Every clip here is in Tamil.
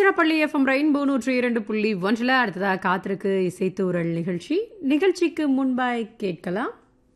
திருச்சிராப்பள்ளி எஃப்எம் ரெயின்போ நூற்றி இரண்டு புள்ளி ஒன்றில் அடுத்ததாக காத்திருக்கு இசைத்தூரல் நிகழ்ச்சி நிகழ்ச்சிக்கு முன்பாய் கேட்கலாம்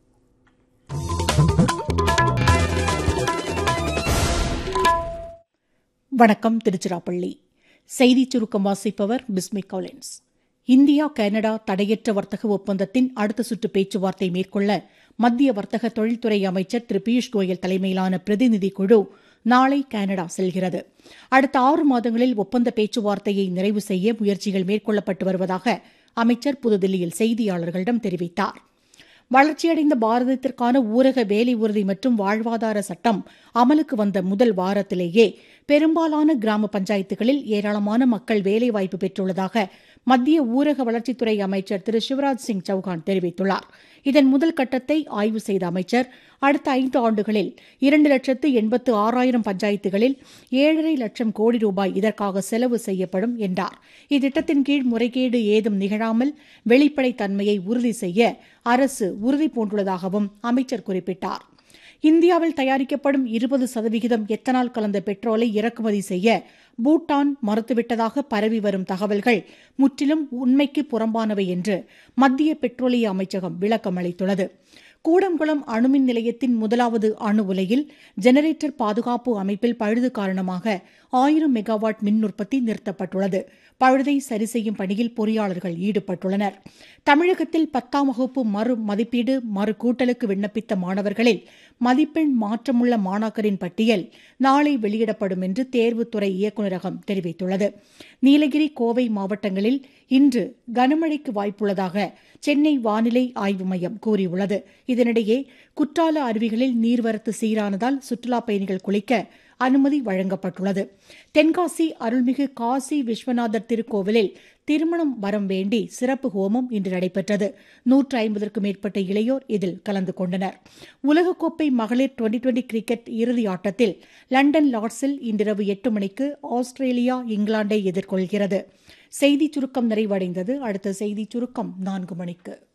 வணக்கம் திருச்சிராப்பள்ளி செய்திச் சுருக்கம் வாசிப்பவர் பிஸ்மி காலின்ஸ் இந்தியா கனடா தடையற்ற வர்த்தக ஒப்பந்தத்தின் அடுத்த சுற்று பேச்சுவார்த்தை மேற்கொள்ள மத்திய வர்த்தக தொழில்துறை அமைச்சர் திரு பியூஷ் கோயல் தலைமையிலான பிரதிநிதி குழு நாளை கனடா செல்கிறது அடுத்த ஆறு மாதங்களில் ஒப்பந்த பேச்சுவார்த்தையை நிறைவு செய்ய முயற்சிகள் மேற்கொள்ளப்பட்டு வருவதாக அமைச்சர் புதுதில்லியில் செய்தியாளர்களிடம் தெரிவித்தார் வளர்ச்சியடைந்த பாரதத்திற்கான ஊரக வேலை உறுதி மற்றும் வாழ்வாதார சட்டம் அமலுக்கு வந்த முதல் வாரத்திலேயே பெரும்பாலான கிராம பஞ்சாயத்துகளில் ஏராளமான மக்கள் வேலைவாய்ப்பு பெற்றுள்ளதாக மத்திய ஊரக வளர்ச்சித்துறை அமைச்சர் திரு சிவராஜ் சிங் சௌகான் தெரிவித்துள்ளார் இதன் முதல் கட்டத்தை ஆய்வு செய்த அமைச்சர் அடுத்த ஐந்து ஆண்டுகளில் இரண்டு லட்சத்து எண்பத்து ஆறாயிரம் பஞ்சாயத்துகளில் ஏழரை லட்சம் கோடி ரூபாய் இதற்காக செலவு செய்யப்படும் என்றார் இத்திட்டத்தின் கீழ் முறைகேடு ஏதும் நிகழாமல் வெளிப்படைத்தன்மையை உறுதி செய்ய அரசு உறுதி பூண்டுள்ளதாகவும் அமைச்சர் குறிப்பிட்டார் இந்தியாவில் தயாரிக்கப்படும் இருபது சதவிகிதம் எத்தனால் கலந்த பெட்ரோலை இறக்குமதி செய்ய பூட்டான் மறுத்துவிட்டதாக பரவி வரும் தகவல்கள் முற்றிலும் உண்மைக்கு புறம்பானவை என்று மத்திய பெட்ரோலிய அமைச்சகம் விளக்கம் அளித்துள்ளது கூடங்குளம் அணுமின் நிலையத்தின் முதலாவது அணு உலையில் ஜெனரேட்டர் பாதுகாப்பு அமைப்பில் பழுது காரணமாக ஆயிரம் மெகாவாட் மின் உற்பத்தி நிறுத்தப்பட்டுள்ளது பழுதை சரி செய்யும் பணியில் பொறியாளர்கள் ஈடுபட்டுள்ளனர் தமிழகத்தில் பத்தாம் வகுப்பு மறு மதிப்பீடு மறு கூட்டலுக்கு விண்ணப்பித்த மாணவர்களில் மதிப்பெண் மாற்றமுள்ள மாணாக்கரின் பட்டியல் நாளை வெளியிடப்படும் என்று தேர்வுத்துறை இயக்குநரகம் தெரிவித்துள்ளது நீலகிரி கோவை மாவட்டங்களில் இன்று கனமழைக்கு வாய்ப்புள்ளதாக சென்னை வானிலை ஆய்வு மையம் கூறியுள்ளது இதனிடையே குற்றால அருவிகளில் நீர்வரத்து சீரானதால் சுற்றுலாப் பயணிகள் குளிக்க அனுமதி வழங்கப்பட்டுள்ளது தென்காசி அருள்மிகு காசி விஸ்வநாதர் திருக்கோவிலில் திருமணம் வரம் வேண்டி சிறப்பு ஹோமம் இன்று நடைபெற்றது நூற்று ஐம்பதற்கும் மேற்பட்ட இளையோர் இதில் கலந்து கொண்டனர் உலகக்கோப்பை மகளிர் டுவெண்டி டுவெண்டி கிரிக்கெட் இறுதி ஆட்டத்தில் லண்டன் லார்ட்ஸில் இன்றிரவு எட்டு மணிக்கு ஆஸ்திரேலியா இங்கிலாந்தை எதிர்கொள்கிறது செய்திச் சுருக்கம் நிறைவடைந்தது அடுத்த செய்திச் சுருக்கம் நான்கு மணிக்கு